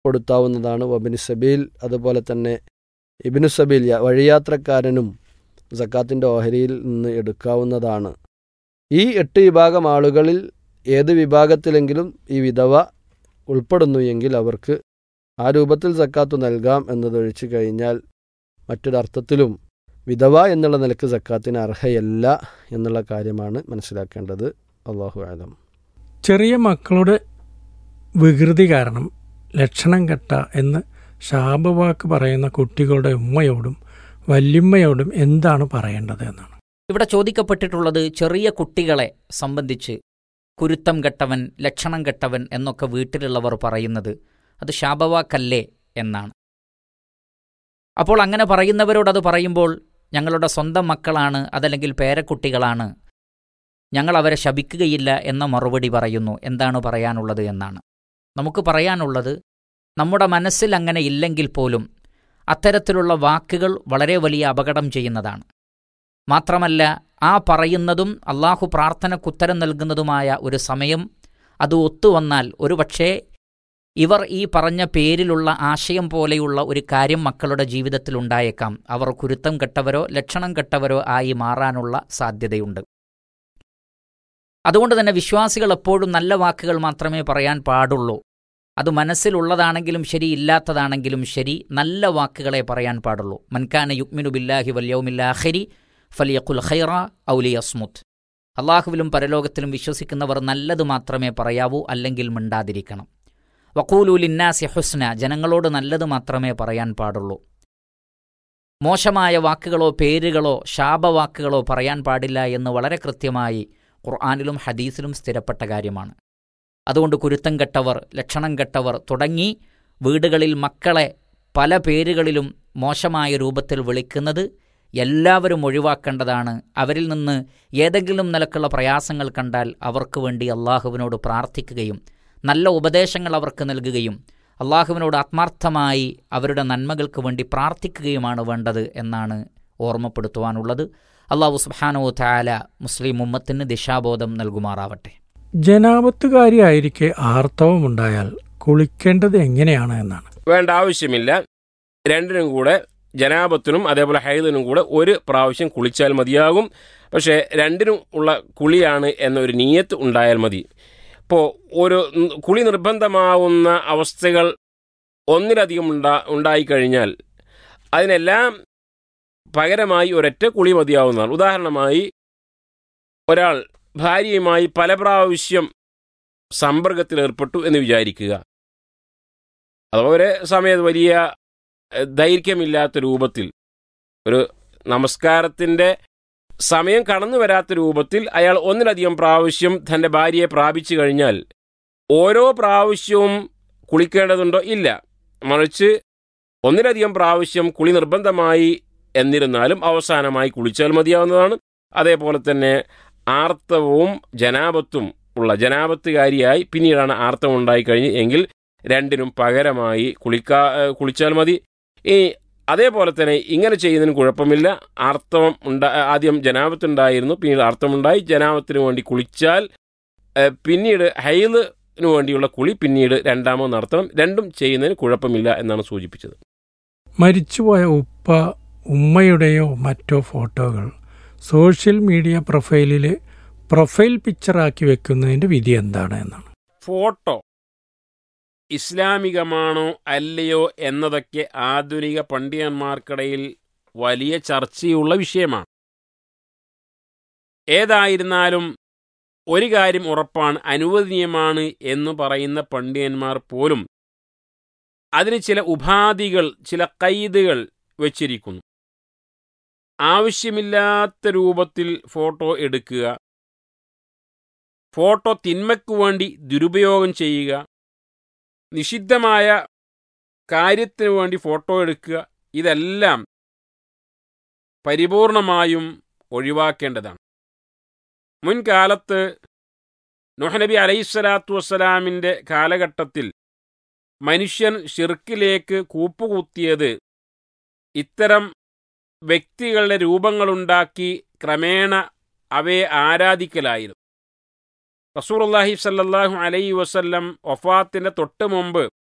കൊടുത്താവുന്നതാണ് വബിന് സബീൽ അതുപോലെ തന്നെ ഇബിനു സബീൽ യ- വഴിയാത്രക്കാരനും സക്കാത്തിൻ്റെ ഓഹരിയിൽ നിന്ന് എടുക്കാവുന്നതാണ് ഈ എട്ട് വിഭാഗം ആളുകളിൽ ഏത് വിഭാഗത്തിലെങ്കിലും ഈ വിധവ ഉൾപ്പെടുന്നു എങ്കിൽ അവർക്ക് ആ രൂപത്തിൽ സക്കാത്ത് നൽകാം എന്നതൊഴിച്ചു കഴിഞ്ഞാൽ മറ്റൊരർത്ഥത്തിലും വിധവ എന്നുള്ള നിലക്ക് സക്കാത്തിന് അർഹയല്ല എന്നുള്ള കാര്യമാണ് മനസ്സിലാക്കേണ്ടത് അള്ളാഹു ആലം ചെറിയ മക്കളുടെ വികൃതി കാരണം ലക്ഷണം കെട്ട എന്ന് ശാപവാക്ക് പറയുന്ന കുട്ടികളുടെ ഉമ്മയോടും വല്യമ്മയോടും എന്താണ് പറയേണ്ടത് എന്നാണ് ഇവിടെ ചോദിക്കപ്പെട്ടിട്ടുള്ളത് ചെറിയ കുട്ടികളെ സംബന്ധിച്ച് കുരുത്തം കെട്ടവൻ ലക്ഷണം കെട്ടവൻ എന്നൊക്കെ വീട്ടിലുള്ളവർ പറയുന്നത് അത് ശാപവാക്കല്ലേ എന്നാണ് അപ്പോൾ അങ്ങനെ പറയുന്നവരോട് അത് പറയുമ്പോൾ ഞങ്ങളുടെ സ്വന്തം മക്കളാണ് അതല്ലെങ്കിൽ പേരക്കുട്ടികളാണ് ഞങ്ങൾ അവരെ ശപിക്കുകയില്ല എന്ന മറുപടി പറയുന്നു എന്താണ് പറയാനുള്ളത് എന്നാണ് നമുക്ക് പറയാനുള്ളത് നമ്മുടെ മനസ്സിൽ അങ്ങനെ ഇല്ലെങ്കിൽ പോലും അത്തരത്തിലുള്ള വാക്കുകൾ വളരെ വലിയ അപകടം ചെയ്യുന്നതാണ് മാത്രമല്ല ആ പറയുന്നതും അള്ളാഹു പ്രാർത്ഥനക്കുത്തരം നൽകുന്നതുമായ ഒരു സമയം അത് ഒത്തുവന്നാൽ ഒരുപക്ഷേ ഇവർ ഈ പറഞ്ഞ പേരിലുള്ള ആശയം പോലെയുള്ള ഒരു കാര്യം മക്കളുടെ ജീവിതത്തിൽ ഉണ്ടായേക്കാം അവർ കുരുത്തം കെട്ടവരോ ലക്ഷണം കെട്ടവരോ ആയി മാറാനുള്ള സാധ്യതയുണ്ട് അതുകൊണ്ട് തന്നെ വിശ്വാസികൾ എപ്പോഴും നല്ല വാക്കുകൾ മാത്രമേ പറയാൻ പാടുള്ളൂ അത് മനസ്സിലുള്ളതാണെങ്കിലും ശരി ഇല്ലാത്തതാണെങ്കിലും ശരി നല്ല വാക്കുകളെ പറയാൻ പാടുള്ളൂ മൻകാന യുക്മിനു ബില്ലാഹി വല്യവുമില്ലാഹരി ഫലിയഖുൽ ഖൈറ ഔലിയസ്മുത്ത് അള്ളാഹുവിലും പരലോകത്തിലും വിശ്വസിക്കുന്നവർ നല്ലത് മാത്രമേ പറയാവൂ അല്ലെങ്കിൽ മിണ്ടാതിരിക്കണം വക്കൂലു ലിന്നാസി ഹുസ്ന ജനങ്ങളോട് നല്ലത് മാത്രമേ പറയാൻ പാടുള്ളൂ മോശമായ വാക്കുകളോ പേരുകളോ ശാപവാക്കുകളോ പറയാൻ പാടില്ല എന്ന് വളരെ കൃത്യമായി ഖുർആാനിലും ഹദീസിലും സ്ഥിരപ്പെട്ട കാര്യമാണ് അതുകൊണ്ട് കുരുത്തം കെട്ടവർ ലക്ഷണം കെട്ടവർ തുടങ്ങി വീടുകളിൽ മക്കളെ പല പേരുകളിലും മോശമായ രൂപത്തിൽ വിളിക്കുന്നത് എല്ലാവരും ഒഴിവാക്കേണ്ടതാണ് അവരിൽ നിന്ന് ഏതെങ്കിലും നിലക്കുള്ള പ്രയാസങ്ങൾ കണ്ടാൽ അവർക്ക് വേണ്ടി അള്ളാഹുവിനോട് പ്രാർത്ഥിക്കുകയും നല്ല ഉപദേശങ്ങൾ അവർക്ക് നൽകുകയും അള്ളാഹുവിനോട് ആത്മാർത്ഥമായി അവരുടെ നന്മകൾക്ക് വേണ്ടി പ്രാർത്ഥിക്കുകയുമാണ് വേണ്ടത് എന്നാണ് ഓർമ്മപ്പെടുത്തുവാനുള്ളത് അള്ളാഹു സുബ്ഹാനഹു തആല മുസ്ലിം ഉമ്മത്തിന് ദിശാബോധം നൽകുമാറാവട്ടെ ജനാപത്തുകാരിയായിരിക്കെ ആർത്തവമുണ്ടായാൽ കുളിക്കേണ്ടത് എങ്ങനെയാണ് എന്നാണ് വേണ്ട ആവശ്യമില്ല രണ്ടിനും കൂടെ ജനാപത്തിനും അതേപോലെ ഹൈദിനും കൂടെ ഒരു പ്രാവശ്യം കുളിച്ചാൽ മതിയാകും പക്ഷേ രണ്ടിനും ഉള്ള കുളിയാണ് എന്നൊരു നീയത്ത് ഉണ്ടായാൽ മതി ഇപ്പോൾ ഒരു ഉം, കുളി നിർബന്ധമാവുന്ന അവസ്ഥകൾ ഒന്നിലധികം ഉണ്ടാ ഉണ്ടായിക്കഴിഞ്ഞാൽ അതിനെല്ലാം പകരമായി ഒരൊറ്റ കുളി മതിയാവുന്നതാണ് ഉദാഹരണമായി ഒരാൾ ഭാര്യയുമായി പല പ്രാവശ്യം സമ്പർക്കത്തിൽ ഏർപ്പെട്ടു എന്ന് വിചാരിക്കുക അഥവാ ഒരു സമയത്ത് വലിയ എഹ്, ദൈർഘ്യമില്ലാത്ത രൂപത്തിൽ ഒരു നമസ്കാരത്തിൻ്റെ സമയം കടന്നു വരാത്ത രൂപത്തിൽ അയാൾ ഒന്നിലധികം പ്രാവശ്യം തൻ്റെ ഭാര്യയെ പ്രാപിച്ചു കഴിഞ്ഞാൽ ഓരോ പ്രാവശ്യവും കുളിക്കേണ്ടതുണ്ടോ ഇല്ല മറിച്ച് ഒന്നിലധികം പ്രാവശ്യം കുളി നിർബന്ധമായി എന്നിരുന്നാലും അവസാനമായി കുളിച്ചാൽ മതിയാവുന്നതാണ് അതേപോലെ തന്നെ ആർത്തവവും ജനാപത്തും ഉള്ള ജനാപത്തുകാരിയായി പിന്നീടാണ് ആർത്തവം ഉണ്ടായിക്കഴിഞ്ഞ് എങ്കിൽ രണ്ടിനും പകരമായി കുളിക്കാ ഏഹ് കുളിച്ചാൽ മതി ഈ അതേപോലെ തന്നെ ഇങ്ങനെ ചെയ്യുന്നതിന് കുഴപ്പമില്ല ആർത്തവം ഉണ്ടാ ആദ്യം ജനാപത്തുണ്ടായിരുന്നു പിന്നീട് ആർത്തവമുണ്ടായി ജനാപത്തിന് വേണ്ടി കുളിച്ചാൽ ഏഹ് പിന്നീട് ഹൈലിന് വേണ്ടിയുള്ള കുളി പിന്നീട് രണ്ടാമോ നടത്തണം രണ്ടും ചെയ്യുന്നതിന് കുഴപ്പമില്ല എന്നാണ് സൂചിപ്പിച്ചത് മരിച്ചുപോയ ഉപ്പ ഉമ്മയുടെയോ മറ്റോ ഫോട്ടോകൾ സോഷ്യൽ മീഡിയ പ്രൊഫൈലിൽ പ്രൊഫൈൽ പിക്ചറാക്കി വെക്കുന്നതിൻ്റെ വിധി എന്താണ് എന്നാണ് ഫോട്ടോ ഇസ്ലാമികമാണോ അല്ലയോ എന്നതൊക്കെ ആധുനിക പണ്ഡിതന്മാർക്കിടയിൽ വലിയ ചർച്ചയുള്ള വിഷയമാണ് ഏതായിരുന്നാലും ഒരു കാര്യം ഉറപ്പാണ് അനുവദനീയമാണ് എന്ന് പറയുന്ന പണ്ഡിതന്മാർ പോലും അതിന് ചില ഉപാധികൾ ചില കൈതുകൾ വച്ചിരിക്കുന്നു ആവശ്യമില്ലാത്ത രൂപത്തിൽ ഫോട്ടോ എടുക്കുക ഫോട്ടോ തിന്മയ്ക്കു വേണ്ടി ദുരുപയോഗം ചെയ്യുക നിഷിദ്ധമായ കാര്യത്തിനു വേണ്ടി ഫോട്ടോ എടുക്കുക ഇതെല്ലാം പരിപൂർണമായും ഒഴിവാക്കേണ്ടതാണ് മുൻകാലത്ത് നൂഹ്നബി അലൈഹിസ്സലാത്തു വസ്സലാമിൻ്റെ കാലഘട്ടത്തിൽ മനുഷ്യൻ ഷിർക്കിലേക്ക് കൂപ്പുകുത്തിയത് ഇത്തരം വ്യക്തികളുടെ രൂപങ്ങളുണ്ടാക്കി ക്രമേണ അവയെ ആരാധിക്കലായിരുന്നു റസൂറുല്ലാഹി സല്ലല്ലാഹു അലൈഹി വസല്ലം വഫാത്തിന്റെ തൊട്ട് മുമ്പ്